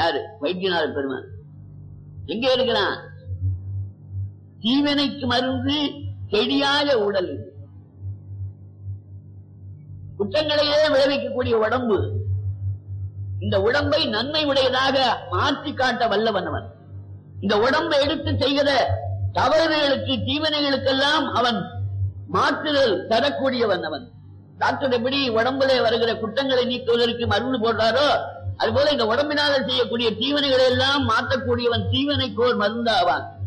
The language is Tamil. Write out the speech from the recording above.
யாரு வைத்தியநாத பெருமான் எங்க இருக்கிறான் தீவனைக்கு மருந்து செடியாய உடல் இது. குற்றங்களையே விளைவிக்கக்கூடிய உடம்பு இந்த உடம்பை நன்மை உடையதாக மாற்றி காட்ட வல்லவன் அவன் இந்த உடம்பை எடுத்து செய்கிற தவறுகளுக்கு தீவனைகளுக்கெல்லாம் அவன் மாற்றுதல் தரக்கூடியவன் அவன் டாக்டர் எப்படி உடம்புல வருகிற குற்றங்களை நீக்குவதற்கு மருந்து போடுறாரோ அதுபோல இந்த உடம்பினால செய்யக்கூடிய தீவனைகளை எல்லாம் மாற்றக்கூடியவன் தீவனைக்கோர் மருந்தாவான்